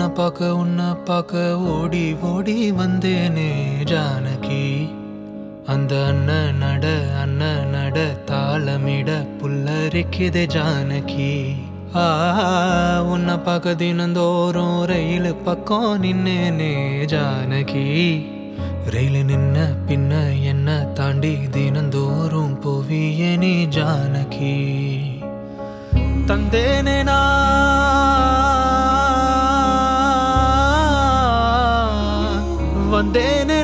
பார்க்க உன்னை பார்க்க ஓடி ஓடி வந்தேனே ஜானகி அந்த அண்ணன் நட அண்ணன் நட தாளமிட புல்லரிக்குதே ஜானகி ஆ உன்னை பார்க்க தினந்தோறும் ரயில் பக்கம் நின்னேனே ஜானகி ரயில் நின்ன பின்ன என்ன தாண்டி தினந்தோறும் போவியே நீ ஜானகி தந்தேனே நான் வந்தேனே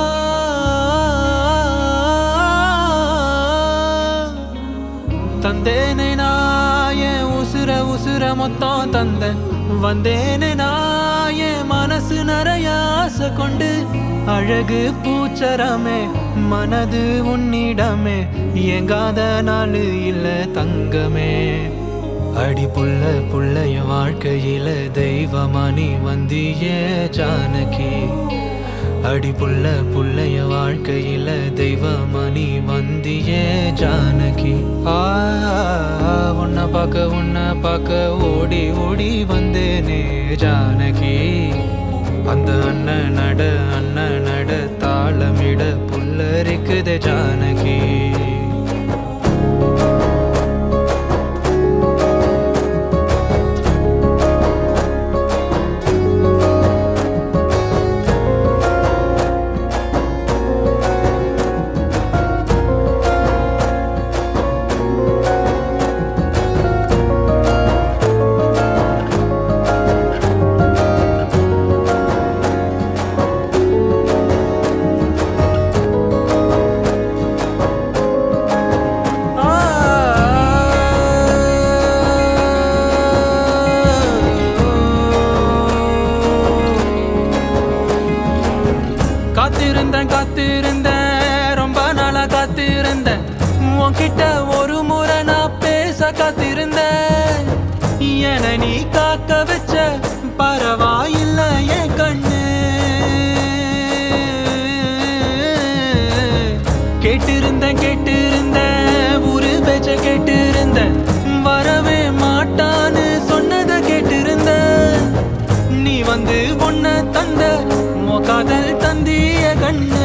நான் தந்தேனே நான் என் உசுர உசுர மொத்தம் தந்த வந்தேனே நான் என் மனசு நிறைய ஆசை கொண்டு அழகு பூச்சரமே மனது உன்னிடமே எங்காத நாள் இல்ல தங்கமே அடி புள்ள புள்ளைய வாழ்க்கையில தெய்வமா நீ வந்தியே ஜானகி அடி புள்ள புள்ளைய வாழ்க்கையில தெய்வமா நீ வந்தியே ஜானகி ஆ உன்னை பார்க்க உன்னை பார்க்க ஓடி ஓடி வந்தேனே ஜானகி அந்த அண்ணன் நட அண்ணன் நட தாளமிட புல்லரிக்குதே ஜானகி காத்திருந்தேன் காத்திருந்தேன் ரொம்ப நாளா காத்திருந்தேன் உன்கிட்ட ஒரு முறை நான் பேச காத்திருந்தேன் என நீ காக்க வச்ச பரவாயில்ல என் கண்ணு கேட்டிருந்தேன் கேட்டிருந்தேன் ஒரு பேச்ச கேட்டிருந்தேன் வரவே மாட்டான்னு சொன்னதை கேட்டிருந்தேன் நீ வந்து உன்னை தந்த உன் காதல் தந்திய கண்ணு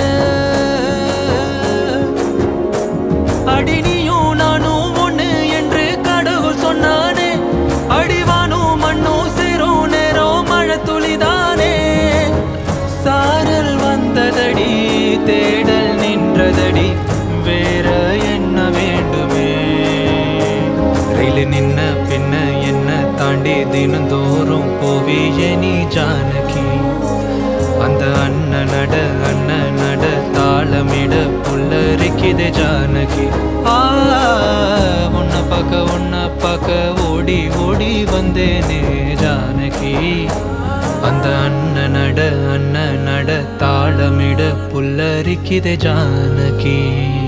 அடி நீயும் நானும் ஒண்ணு என்று கடவுள் சொன்னானே அடிவானும் மண்ணும் சேரும் நேரம் மழை துளிதானே சாரல் வந்ததடி தேடல் நின்றதடி வேற என்ன வேண்டுமே ரயில் நின்ன பின்ன என்ன தாண்டி தினந்தோறும் போவியே நீ ஜானகி அந்த அண்ணன் நட அண்ணன் நட தாளமிட புல்லரிக்குதே ஜானகி ஆ உன்னை பார்க்க உன்னை பார்க்க ஓடி ஓடி வந்தேனே ஜானகி அந்த அண்ணன் நட அண்ணன் நட தாளமிட புல்லரிக்குதே ஜானகி